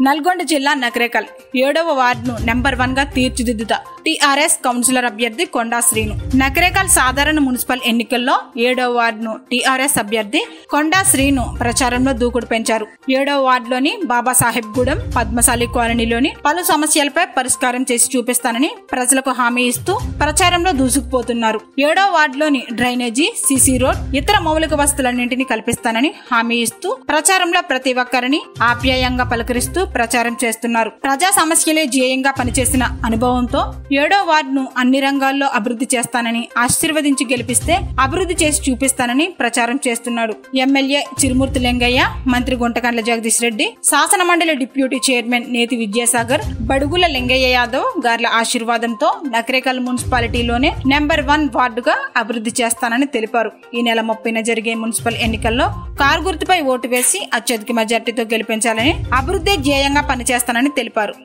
నల్గొండ జిల్లా నకరేకల్ ఏడవ వార్డును number one గా తీర్చిదిద్దుతా టీఆర్ఎస్ కౌన్సిలర్ అభ్యర్థి కొండా శ్రీను నకరేకల్ సాధారణ మున్సిపల్ ఎన్నికల్లో ఏడవ వార్డును టీఆర్ఎస్ అభ్యర్థి కొండా శ్రీను ప్రచారంలో దూకుడు పెంచారు ఏడవ వార్డులోని బాబాసాహెబ్ గూడెం పద్మశాలి కాలనీలోని పలు సమస్యలపై పరిష్కారం చేసి చూపిస్తానని ప్రజలకు హామీ ఇస్తూ ప్రచారంలో దూసుకుపోతున్నారు ఏడవ వార్డులోని డ్రైనేజీ సిసి రోడ్ ఇతర మౌలిక వసతులన్నింటినీ కల్పిస్తానని హామీ ఇస్తూ ప్రచారంలో ప్రతి ఒక్కరిని ఆప్యాయంగా పలకరిస్తూ ప్రచారం చేస్తున్నారు ప్రజా సమస్యలే ధ్యేయంగా పనిచేసిన అనుభవంతో ఏడో వార్డును అన్ని రంగాల్లో అభివృద్ధి చేస్తానని ఆశీర్వదించి గెలిపిస్తే అభివృద్ధి చేసి చూపిస్తానని ప్రచారం చేస్తున్నాడు ఎమ్మెల్యే చిరుమూర్తి లింగయ్య మంత్రి గుంటకండ్ల జగదీష్ రెడ్డి శాసన మండలి డిప్యూటీ చైర్మన్ నేతి విద్యాసాగర్ బడుగుల లింగయ్య యాదవ్ గార్ల ఆశీర్వాదంతో నకరేకల్ మున్సిపాలిటీలోనే నెంబర్ వన్ వార్డుగా అభివృద్ధి చేస్తానని తెలిపారు ఈ నెల ముప్పైన జరిగే మున్సిపల్ ఎన్నికల్లో కారు గుర్తుపై ఓటు వేసి అత్యధిక మెజార్టీతో గెలిపించాలని అభివృద్ధి ధ్యేయంగా పనిచేస్తానని తెలిపారు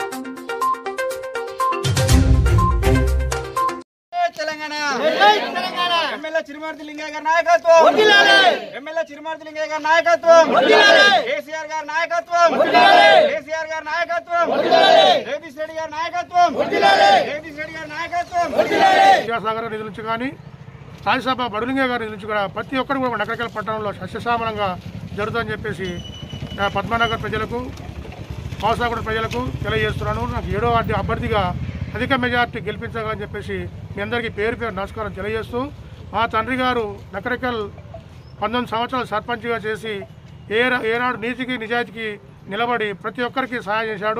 తెలంగాణ ఎమ్మెల్యే చిరుమార్తి లింగయ్య గారి నాయకత్వం ఎమ్మెల్యే చిరుమార్తి లింగయ్య గారి నాయకత్వం కేసీఆర్ గారి నాయకత్వం కేసీఆర్ గారి నాయకత్వం జగదీష్ రెడ్డి గారి నాయకత్వం జగదీష్ రెడ్డి గారి నాయకత్వం విద్యాసాగర్ నిధుల నుంచి కానీ రాజ్యసభ బడులింగ గారి నిధుల నుంచి కూడా ప్రతి ఒక్కరు కూడా నకరకల పట్టణంలో సస్యశ్యామలంగా జరుగుతుందని చెప్పేసి నా పద్మనగర్ ప్రజలకు పావసాగూడ ప్రజలకు తెలియజేస్తున్నాను నాకు ఏడో వార్డు అభ్యర్థిగా అధిక మెజార్టీ గెలిపించాలని చెప్పేసి మీ అందరికీ పేరు పేరు నమస్కారం తెలియజేస్తూ మా తండ్రి గారు నకరికల్ పంతొమ్మిది సంవత్సరాలు సర్పంచ్గా చేసి ఏ ఏనాడు నీతికి నిజాయితీకి నిలబడి ప్రతి ఒక్కరికి సహాయం చేశాడు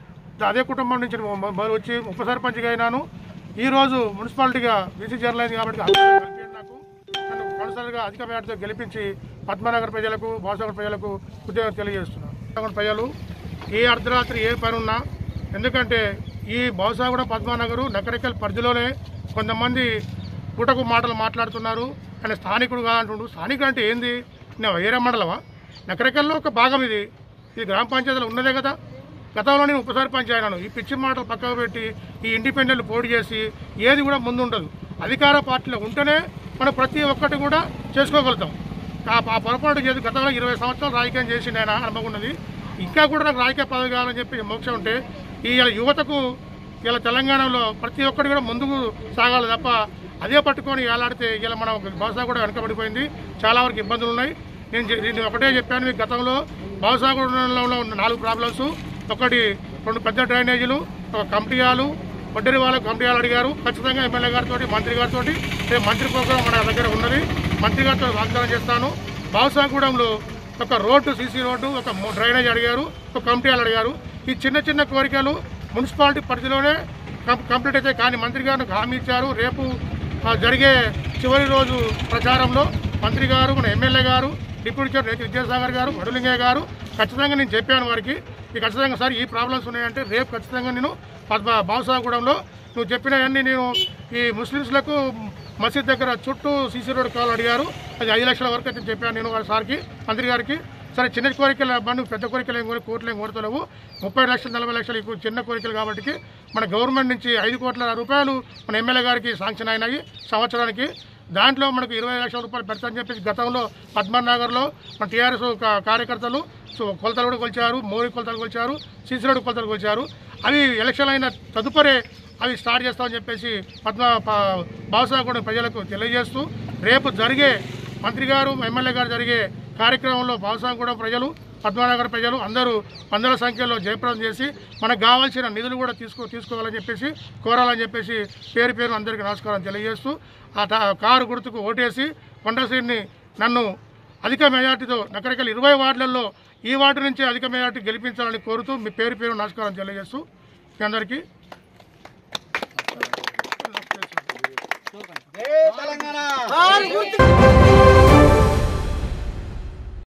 అదే కుటుంబం నుంచి మొ- మొదలు వచ్చి ఉప సర్పంచ్గా అయినాను ఈ రోజు మున్సిపాలిటీగా బీసీ జర్నలైంది కాబట్టి అధికారం కల్పించారు నాకు నన్ను కౌన్సిలర్గా అధిక మేరతో గెలిపించి పద్మనగర్ ప్రజలకు బాసాగర్ ప్రజలకు ఉద్యోగం తెలియజేస్తున్నాను బాసాగర్ ప్రజలు ఏ అర్ధరాత్రి ఏ పని ఉన్నా ఎందుకంటే ఈ బాసాగూడ పద్మనగరు నకరికల్ పరిధిలోనే కొంతమంది పూటకు మాటలు మాట్లాడుతున్నారు ఆయన స్థానికుడు కాదంటుండు స్థానికుడు అంటే ఏంది నేను వేరే మండలమా నకరికల్లో ఒక భాగం ఇది ఇది గ్రామ పంచాయతీలో ఉన్నదే కదా గతంలో నేను ఉప సర్పంచ్ అయినాను ఈ పిచ్చి మాటలు పక్కకు పెట్టి ఈ ఇండిపెండెంట్ పోటీ చేసి ఏది కూడా ముందు ఉండదు అధికార పార్టీలో ఉంటేనే మనం ప్రతి ఒక్కటి కూడా చేసుకోగలుగుతాం ఆ ఆ పొరపాటు చేసి గతంలో ఇరవై సంవత్సరాలు రాజకీయం చేసి నేను అనుభవం ఉన్నది ఇంకా కూడా నాకు రాజకీయ పదవి కావాలని చెప్పి మోక్షం ఉంటే ఈ యువతకు ఇలా తెలంగాణలో ప్రతి ఒక్కటి కూడా ముందుకు సాగాలి తప్ప అదే పట్టుకొని వేలాడితే ఇలా మనం బహుశా కూడా వెనకబడిపోయింది చాలా వరకు ఇబ్బందులు ఉన్నాయి నేను చె- నేను ఒకటే చెప్పాను మీకు గతంలో బహుసాగూడలో ఉన్న నాలుగు ప్రాబ్లమ్స్ ఒకటి రెండు పెద్ద డ్రైనేజీలు ఒక కమిటీయాలు వడ్డరి వాళ్ళ కమిటీయాలు అడిగారు ఖచ్చితంగా ఎమ్మెల్యే గారితో మంత్రి గారితో రేపు మంత్రి ప్రోగ్రాం మన దగ్గర ఉన్నది మంత్రి గారితో వాగ్దానం చేస్తాను బావుసాగూడెంలో ఒక రోడ్డు సీసీ రోడ్డు ఒక మో- డ్రైనేజ్ అడిగారు ఒక కమిటీలు అడిగారు ఈ చిన్న చిన్న కోరికలు మున్సిపాలిటీ పరిధిలోనే కం- కంప్లీట్ అయితే కానీ మంత్రి గారు నాకు హామీ ఇచ్చారు రేపు ఆ, జరిగే చివరి రోజు ప్రచారంలో మంత్రి గారు మన ఎమ్మెల్యే గారు డిప్యూటీ చైర్ నేతి విద్యాసాగర్ గారు వడులింగయ్య గారు ఖచ్చితంగా నేను చెప్పాను వారికి ఈ ఖచ్చితంగా సార్ ఈ ప్రాబ్లమ్స్ ఉన్నాయంటే రేపు ఖచ్చితంగా నేను పద్మ బావసాగూడెంలో నువ్వు చెప్పినవన్నీ నేను ఈ ముస్లిమ్స్లకు మసీద్ దగ్గర చుట్టూ సీసీ రోడ్ కావాలి అడిగారు అది ఐదు లక్షల వరకు అయితే చెప్పాను నేను వాళ్ళ సార్కి మంత్రి గారికి సరే చిన్న కోరికలు మనం పెద్ద కోరికలు ఏం కోరి కోట్లు ఏం కోరతలేవు ముప్పై లక్షలు నలభై లక్షలు ఇప్పుడు చిన్న కోరికలు కాబట్టి మన గవర్నమెంట్ నుంచి ఐదు కోట్ల రూపాయలు మన ఎమ్మెల్యే గారికి శాంక్షన్ అయినాయి సంవత్సరానికి దాంట్లో మనకు ఇరవై లక్షల రూపాయలు పెడతామని చెప్పేసి గతంలో పద్మన్ నగర్లో మన టీఆర్ఎస్ కా- కార్యకర్తలు సో కొలతలు కూడా కొలిచారు మోరీ కొలతలు కొలిచారు సీసీ రోడ్డు కొలతలు కొలిచారు అవి ఎలక్షన్ అయిన తదుపరి అవి స్టార్ట్ చేస్తామని చెప్పేసి పద్మ బావసాగూడ ప్రజలకు తెలియజేస్తూ రేపు జరిగే మంత్రి గారు ఎమ్మెల్యే గారు జరిగే కార్యక్రమంలో బావసాగూడెం ప్రజలు పద్మనగర్ ప్రజలు అందరూ వందల సంఖ్యలో జయప్రదం చేసి మనకు కావాల్సిన నిధులు కూడా తీసుకో తీసుకోవాలని చెప్పేసి కోరాలని చెప్పేసి పేరు పేరు అందరికీ నమస్కారం తెలియజేస్తూ ఆ ట- కారు గుర్తుకు ఓటేసి కొండశ్రీని నన్ను అధిక మెజార్టీతో నకరికల్ ఇరవై వార్డులలో ఈ వార్డు నుంచి అధిక మెజార్టీ గెలిపించాలని కోరుతూ మీ పేరు పేరు నమస్కారం తెలియజేస్తూ మీ అందరికీ జై తెలంగాణ